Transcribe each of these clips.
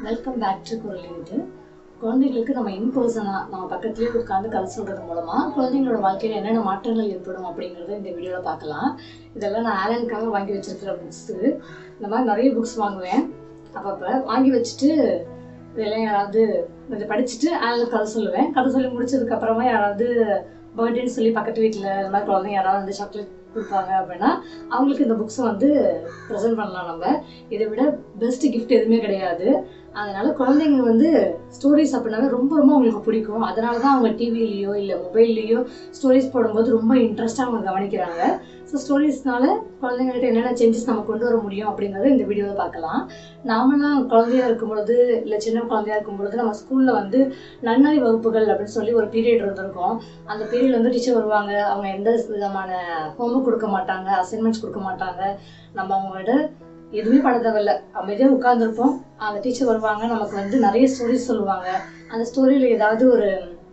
welcome back to குரல் இது குழந்தைகளுக்கு நம்ம இன் பர்சனாக நம்ம பக்கத்துலேயே உட்காந்து கதை சொல்கிறது மூலமாக குழந்தைங்களோட வாழ்க்கையில் என்னென்ன மாற்றங்கள் ஏற்படும் அப்படிங்கிறத இந்த வீடியோவில் பார்க்கலாம் இதெல்லாம் நான் ஆலனுக்காக வாங்கி வச்சிருக்கிற புக்ஸு இந்த மாதிரி நிறைய புக்ஸ் வாங்குவேன் அப்பப்போ வாங்கி வச்சுட்டு இதெல்லாம் யாராவது கொஞ்சம் படிச்சுட்டு ஆலனுக்கு கதை சொல்லுவேன் கதை சொல்லி முடிச்சதுக்கு அப்புறமா யாராவது பர்த்டேன்னு சொல்லி பக்கத்து வீட்டில் இந்த மாதிரி குழந்தைங்க யாராவது வந்து சாக்லேட் கொடுப்பாங்க அப்படின்னா அவங்களுக்கு இந்த புக்ஸை வந்து ப்ரெசென்ட் பண்ணலாம் நம்ம இதை விட பெஸ்ட் கிஃப்ட் எதுவுமே கிடையாது அதனால குழந்தைங்க வந்து ஸ்டோரிஸ் அப்படின்னாவே ரொம்ப ரொம்ப அவங்களுக்கு பிடிக்கும் அதனால தான் அவங்க டிவிலேயோ இல்லை மொபைல்லையோ ஸ்டோரிஸ் போடும்போது ரொம்ப இன்ட்ரெஸ்ட்டாக அவங்க கவனிக்கிறாங்க ஸோ ஸ்டோரிஸ்னால குழந்தைங்கள்ட்ட என்னென்ன சேஞ்சஸ் நம்ம கொண்டு வர முடியும் அப்படிங்கிறத இந்த வீடியோவில் பார்க்கலாம் நாமெல்லாம் குழந்தையா இருக்கும் பொழுது இல்லை சின்ன குழந்தையா இருக்கும் பொழுது நம்ம ஸ்கூலில் வந்து நன்னறி வகுப்புகள் அப்படின்னு சொல்லி ஒரு பீரியட் இருந்திருக்கும் அந்த பீரியட் வந்து டீச்சர் வருவாங்க அவங்க எந்த விதமான ஹோம்ஒர்க் கொடுக்க மாட்டாங்க அசைன்மெண்ட்ஸ் கொடுக்க மாட்டாங்க நம்ம அவங்கள்ட்ட எதுவுமே பண்ண தேவையில்ல அமைதியாக உட்காந்துருப்போம் அந்த டீச்சர் வருவாங்க நமக்கு வந்து நிறைய ஸ்டோரிஸ் சொல்லுவாங்க அந்த ஸ்டோரியில் ஏதாவது ஒரு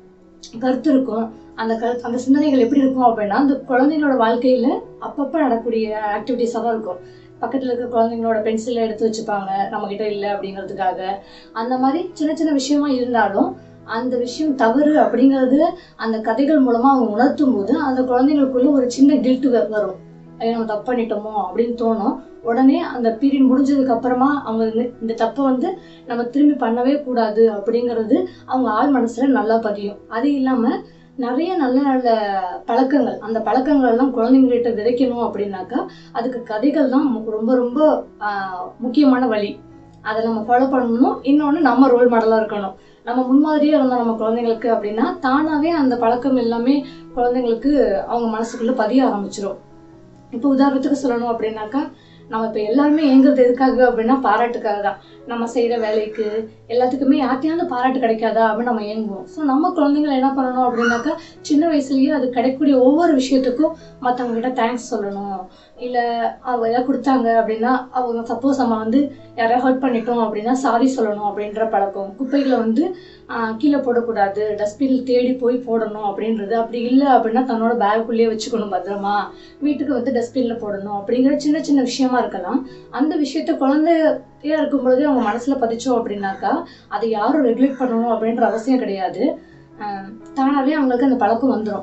கருத்து இருக்கும் அந்த கருத்து அந்த சிந்தனைகள் எப்படி இருக்கும் அப்படின்னா அந்த குழந்தைங்களோட வாழ்க்கையில் அப்பப்போ நடக்கக்கூடிய ஆக்டிவிட்டீஸாக தான் இருக்கும் பக்கத்தில் இருக்க குழந்தைங்களோட பென்சிலை எடுத்து வச்சுப்பாங்க நம்மக்கிட்ட இல்லை அப்படிங்கிறதுக்காக அந்த மாதிரி சின்ன சின்ன விஷயமா இருந்தாலும் அந்த விஷயம் தவறு அப்படிங்கிறது அந்த கதைகள் மூலமாக அவங்க உணர்த்தும் போது அந்த குழந்தைங்களுக்குள்ள ஒரு சின்ன கில்ட்டு வரும் ஐயோ நம்ம தப்பு பண்ணிட்டோமோ அப்படின்னு தோணும் உடனே அந்த பீரியட் முடிஞ்சதுக்கு அப்புறமா அவங்க இந்த- இந்த தப்பை வந்து நம்ம திரும்பி பண்ணவே கூடாது அப்படிங்கிறது அவங்க ஆள் மனசுல நல்லா பதியும் அது இல்லாம நிறைய நல்ல நல்ல பழக்கங்கள் அந்த பழக்கங்கள் எல்லாம் குழந்தைங்கள்ட்ட விதைக்கணும் அப்படின்னாக்கா அதுக்கு கதைகள் தான் மு- ரொம்ப ரொம்ப ஆஹ், முக்கியமான வழி அதை நம்ம ஃபாலோ பண்ணணும் இன்னொன்று நம்ம ரோல் மாடலாக இருக்கணும் நம்ம முன்மாதிரியாக இருந்தோம் நம்ம குழந்தைங்களுக்கு அப்படின்னா தானாகவே அந்த பழக்கம் எல்லாமே குழந்தைங்களுக்கு அவங்க மனசுக்குள்ளே பதிய ஆரம்பிச்சிடும் இப்போ உதாரணத்துக்கு சொல்லணும் அப்படின்னாக்கா நம்ம இப்போ எல்லாருமே ஏங்குறது எதுக்காக அப்படின்னா பாராட்டுக்காக தான் நம்ம செய்கிற வேலைக்கு எல்லாத்துக்குமே யார்ட்டையாவது பாராட்டு கிடைக்காதா அப்படின்னு நம்ம ஏங்குவோம் ஸோ நம்ம குழந்தைங்களை என்ன பண்ணணும் அப்படின்னாக்கா சின்ன வயசுலயே அது கிடைக்கக்கூடிய ஒவ்வொரு விஷயத்துக்கும் மற்றவங்க கிட்ட தேங்க்ஸ் சொல்லணும் இல்லை அவங்க எதாவது கொடுத்தாங்க அப்படின்னா அவங்க சப்போஸ் நம்ம வந்து யாரையா ஹர்ட் பண்ணிட்டோம் அப்படின்னா சாரி சொல்லணும் அப்படின்ற பழக்கம் குப்பைகளை வந்து ஆஹ், கீழே போடக்கூடாது டஸ்ட்பின் தேடி போய் போடணும் அப்படின்றது அப்படி இல்லை அப்படின்னா தன்னோட பேக்குள்ளேயே வச்சுக்கணும் பத்திரமா வீட்டுக்கு வந்து டஸ்ட்பினில் போடணும் அப்படிங்கிற சின்ன சின்ன விஷயமா இருக்கலாம் அந்த விஷயத்த குழந்தையா இருக்கும் பொழுதே அவங்க மனசுல பதிச்சோம் அப்படின்னாக்கா அதை யாரும் ரெகுலேட் பண்ணணும் அப்படின்ற அவசியம் கிடையாது ஆஹ் தானாவே அவங்களுக்கு அந்த பழக்கம் வந்துடும்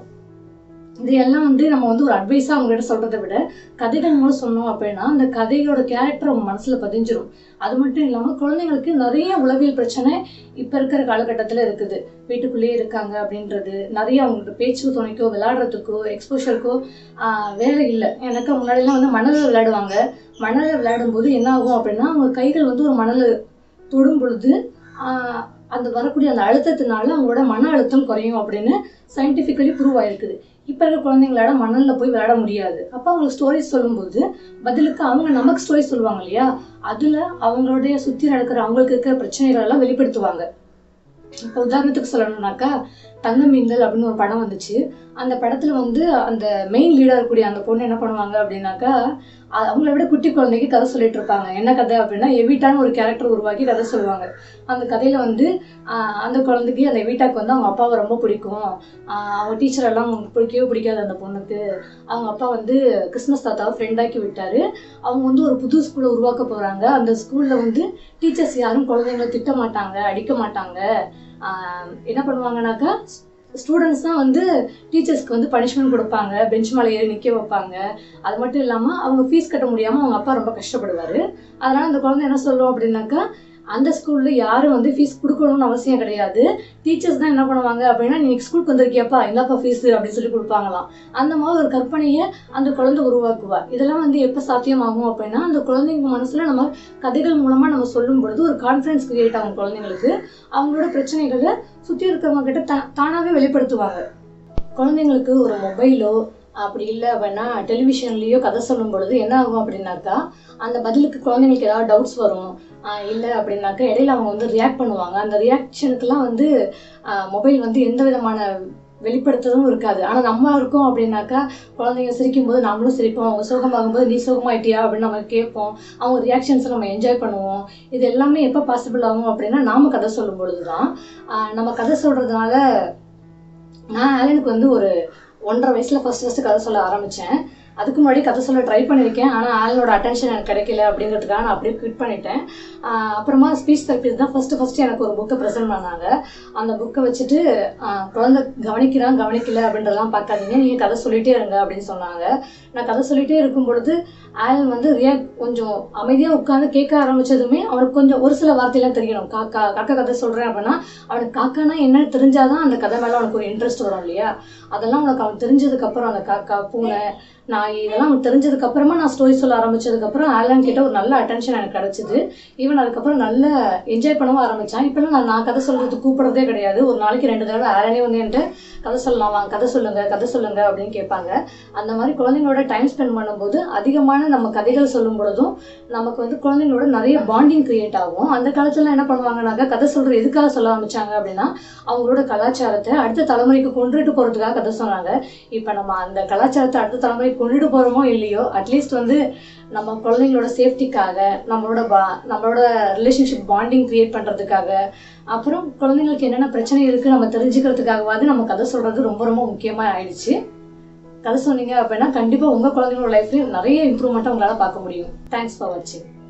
இது எல்லாம் வந்து நம்ம வந்து ஒரு அட்வைஸாக அவங்ககிட்ட சொல்றதை விட கதைகள் மூலம் சொன்னோம் அப்படின்னா அந்த கதையோட கேரக்டர் அவங்க மனசுல பதிஞ்சிரும் அது மட்டும் இல்லாமல் குழந்தைங்களுக்கு நிறைய உளவியல் பிரச்சனை இப்போ இருக்கிற காலகட்டத்தில் இருக்குது வீட்டுக்குள்ளேயே இருக்காங்க அப்படின்றது நிறைய அவங்களுக்கு பேச்சு துணைக்கோ விளையாடுறதுக்கோ எக்ஸ்போஷருக்கோ வேலை இல்லை எனக்கு முன்னாடிலாம் வந்து மணலில் விளையாடுவாங்க மணலில் விளையாடும்போது என்ன ஆகும் அப்படின்னா அவங்க கைகள் வந்து ஒரு மணல் தொடும் பொழுது ஆஹ், அந்த வரக்கூடிய அந்த அழுத்தத்தினால அவங்களோட மன அழுத்தம் குறையும் அப்படின்னு சயின்டிஃபிக்கலி ப்ரூவ் ஆயிருக்குது இப்போ இருக்க குழந்தைங்களோட மணலில் போய் விளையாட முடியாது அப்போ அவங்களுக்கு ஸ்டோரிஸ் சொல்லும்போது பதிலுக்கு அவங்க நமக்கு ஸ்டோரி சொல்லுவாங்க இல்லையா அதில் அவங்களுடைய சுற்றி நடக்கிற அவங்களுக்கு இருக்கிற பிரச்சனைகள் எல்லாம் வெளிப்படுத்துவாங்க இப்போ உதாரணத்துக்கு சொல்லணும்னாக்கா தங்க மீன்கள் அப்படின்னு ஒரு படம் வந்துச்சு அந்த படத்துல வந்து அந்த மெயின் லீடா இருக்கக்கூடிய அந்த பொண்ணு என்ன பண்ணுவாங்க அப்படின்னாக்கா அ- அவங்கள விட குட்டி குழந்தைக்கு கதை சொல்லிட்டு இருப்பாங்க என்ன கதை அப்படின்னா எவிட்டான்னு ஒரு கேரக்டர் உருவாக்கி கதை சொல்லுவாங்க அந்த கதையில வந்து ஆஹ், அந்த குழந்தைக்கு அந்த எவிட்டாக்கு வந்து அவங்க அப்பாவை ரொம்ப பிடிக்கும் ஆஹ், அவங்க டீச்சர் எல்லாம் அவங்களுக்கு பிடிக்கவே பிடிக்காது அந்த பொண்ணுக்கு அவங்க அப்பா வந்து கிறிஸ்மஸ் தாத்தாவை ஃப்ரெண்டாக்கி விட்டாரு அவங்க வந்து ஒரு புது ஸ்கூலை உருவாக்க போறாங்க அந்த ஸ்கூல்ல வந்து டீச்சர்ஸ் யாரும் குழந்தைங்களை திட்ட மாட்டாங்க அடிக்க மாட்டாங்க ஆஹ், என்ன பண்ணுவாங்கனாக்கா ஸ்டூடெண்ட்ஸ் தான் வந்து டீச்சர்ஸ்க்கு வந்து பனிஷ்மெண்ட் கொடுப்பாங்க பெஞ்ச் மேலே ஏறி நிற்க வைப்பாங்க அது மட்டும் இல்லாமல் அவங்க ஃபீஸ் கட்ட முடியாமல் அவங்க அப்பா ரொம்ப கஷ்டப்படுவார் அதனால் அந்த குழந்தை என்ன சொல்லும் அப்படின்னாக்கா அந்த ஸ்கூலில் யாரும் வந்து ஃபீஸ் கொடுக்கணும்னு அவசியம் கிடையாது டீச்சர்ஸ் தான் என்ன பண்ணுவாங்க அப்படின்னா நீ ஸ்கூலுக்கு வந்திருக்கியாப்பா என்னப்பா ஃபீஸ் அப்படின்னு சொல்லி கொடுப்பாங்களாம் அந்த மாதிரி ஒரு கற்பனையை அந்த குழந்தை உருவாக்குவா இதெல்லாம் வந்து எப்போ சாத்தியமாகும் அப்படின்னா அந்த குழந்தைங்க மனசில் நம்ம கதைகள் மூலமாக நம்ம சொல்லும் பொழுது ஒரு கான்ஃபிடன்ஸ் கிரியேட் ஆகும் குழந்தைங்களுக்கு அவங்களோட பிரச்சனைகளை சுற்றி இருக்கிறவங்க கிட்ட தா தானாகவே வெளிப்படுத்துவாங்க குழந்தைங்களுக்கு ஒரு மொபைலோ அப்படி இல்லை அப்படின்னா டெலிவிஷன்லேயோ கதை சொல்லும் பொழுது என்ன ஆகும் அப்படின்னாக்கா அந்த பதிலுக்கு குழந்தைங்களுக்கு ஏதாவது டவுட்ஸ் வரும் இல்லை அப்படின்னாக்கா இடையில அவங்க வந்து ரியாக்ட் பண்ணுவாங்க அந்த ரியாக்ஷனுக்கெல்லாம் வந்து மொபைல் வந்து எந்த விதமான வெளிப்படுத்துறதும் இருக்காது ஆனால் நம்ம இருக்கோம் அப்படின்னாக்கா குழந்தைங்க சிரிக்கும் போது நம்மளும் சிரிப்போம் அவங்க சோகமாகும்போது நீ சோகமாயிட்டியா அப்படின்னு நம்ம கேட்போம் அவங்க ரியாக்ஷன்ஸை நம்ம என்ஜாய் பண்ணுவோம் இது எல்லாமே எப்போ பாசிபிள் ஆகும் அப்படின்னா நாம கதை சொல்லும் பொழுது தான் நம்ம கதை சொல்கிறதுனால நான் ஆலனுக்கு வந்து ஒரு ஒன்றரை வயசில் ஃபஸ்ட் ஃபஸ்ட்டு கதை சொல்ல ஆரம்பித்தேன் அதுக்கு முன்னாடி கதை சொல்ல ட்ரை பண்ணியிருக்கேன் ஆனால் ஆளனோட அட்டென்ஷன் எனக்கு கிடைக்கல அப்படிங்கிறதுக்காக நான் அப்படியே குவிட் பண்ணிட்டேன் ஆஹ் அப்புறமா ஸ்பீச் தெரப்பி தான் ஃபஸ்ட்டு ஃபஸ்ட்டு எனக்கு ஒரு புக்கை ப்ரெசென்ட் பண்ணாங்க அந்த புக்கை வச்சுட்டு ஆஹ் குழந்தை கவனிக்கிறான் கவனிக்கல அப்படின்றதெல்லாம் பார்க்காதீங்க நீங்கள் கதை சொல்லிட்டே இருங்க அப்படின்னு சொன்னாங்க நான் கதை சொல்லிட்டே இருக்கும் பொழுது ஆலன் வந்து ரியாக்ட் கொஞ்சம் அமைதியாக உட்காந்து கேட்க ஆரம்பிச்சதுமே அவனுக்கு கொஞ்சம் ஒரு சில வார்த்தையெல்லாம் தெரியணும் காக்கா காக்கா கதை சொல்கிறேன் அப்படின்னா அவனுக்கு காக்கானா என்னன்னு தெரிஞ்சாதான் அந்த கதை மேலே அவனுக்கு ஒரு இன்ட்ரெஸ்ட் வரும் இல்லையா அதெல்லாம் உனக்கு அவன் தெரிஞ்சதுக்கப்புறம் அந்த காக்கா பூனை நாய் இதெல்லாம் அவனுக்கு தெரிஞ்சதுக்கு அப்புறமா நான் ஸ்டோரி சொல்ல ஆரம்பிச்சதுக்கப்புறம் ஆலன் கிட்ட ஒரு நல்ல அட்டென்ஷன் எனக்கு கிடைச்சிது ஈவன் அதுக்கப்புறம் நல்ல என்ஜாய் பண்ணவும் ஆரம்பித்தான் இப்போல்லாம் நான் நான் கதை சொல்கிறது கூப்பிடுறதே கிடையாது ஒரு நாளைக்கு ரெண்டு தடவை ஆலனே வந்து என்கிட்ட கதை சொல்லலாம் வாங்க கதை சொல்லுங்க கதை சொல்லுங்க அப்படின்னு கேட்பாங்க அந்த மாதிரி குழந்தைங்களோட டைம் ஸ்பெண்ட் பண்ணும்போது அதிகமான நம்ம கதைகள் சொல்லும் பொழுதும் நமக்கு வந்து குழந்தைங்களோட நிறைய பாண்டிங் கிரியேட் ஆகும் அந்த காலத்துல என்ன பண்ணுவாங்கனாக்கா கதை சொல்றது எதுக்காக சொல்ல ஆரம்பிச்சாங்க அப்படின்னா அவங்களோட கலாச்சாரத்தை அடுத்த தலைமுறைக்கு கொண்டுட்டு போறதுக்காக கதை சொன்னாங்க இப்போ நம்ம அந்த கலாச்சாரத்தை அடுத்த தலைமுறைக்கு கொண்டுட்டு போறோமோ இல்லையோ அட்லீஸ்ட் வந்து நம்ம குழந்தைங்களோட சேஃப்டிக்காக நம்மளோட பா நம்மளோட ரிலேஷன்ஷிப் பாண்டிங் கிரியேட் பண்றதுக்காக அப்புறம் குழந்தைங்களுக்கு என்னென்ன பிரச்சனை இருக்கு நம்ம தெரிஞ்சுக்கிறதுக்காகவாது நம்ம கதை சொல்றது ரொம்ப ரொம்ப முக்கியமா ஆயிடுச்சு கதை சொன்னீங்க அப்படின்னா கண்டிப்பா உங்க குழந்தைங்களோட லைஃப்லயும் நிறைய இம்ப்ரூவ்மெண்ட்டை உங்களால பார்க்க முடியும் தேங்க்ஸ் ஃபார் வாட்சிங்